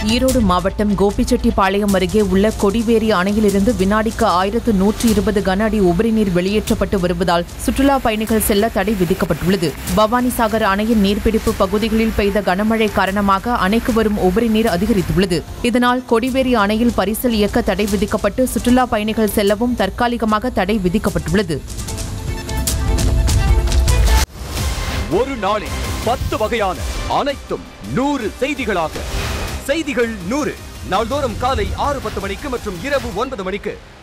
ஈரோடு மாவட்டம் கோபிச்செட்டிப்பாளையம் அருகே உள்ள கொடிவேரி அணையிலிருந்து வினாடிக்கு ஆயிரத்து நூற்றி இருபது கன அடி உபரிநீர் வெளியேற்றப்பட்டு வருவதால் சுற்றுலா பயணிகள் செல்ல தடை விதிக்கப்பட்டுள்ளது பவானிசாகர் அணையின் நீர்பிடிப்பு பகுதிகளில் பெய்த கனமழை காரணமாக அணைக்கு வரும் உபரி நீர் அதிகரித்துள்ளது இதனால் கொடிவேரி அணையில் பரிசல் இயக்க தடை விதிக்கப்பட்டு சுற்றுலா பயணிகள் செல்லவும் தற்காலிகமாக தடை விதிக்கப்பட்டுள்ளது ஒரு நாளில் பத்து வகையான அனைத்தும் நூறு செய்திகளாக செய்திகள் நூறு நாள்தோறும் காலை ஆறு பத்து மணிக்கு மற்றும் இரவு ஒன்பது மணிக்கு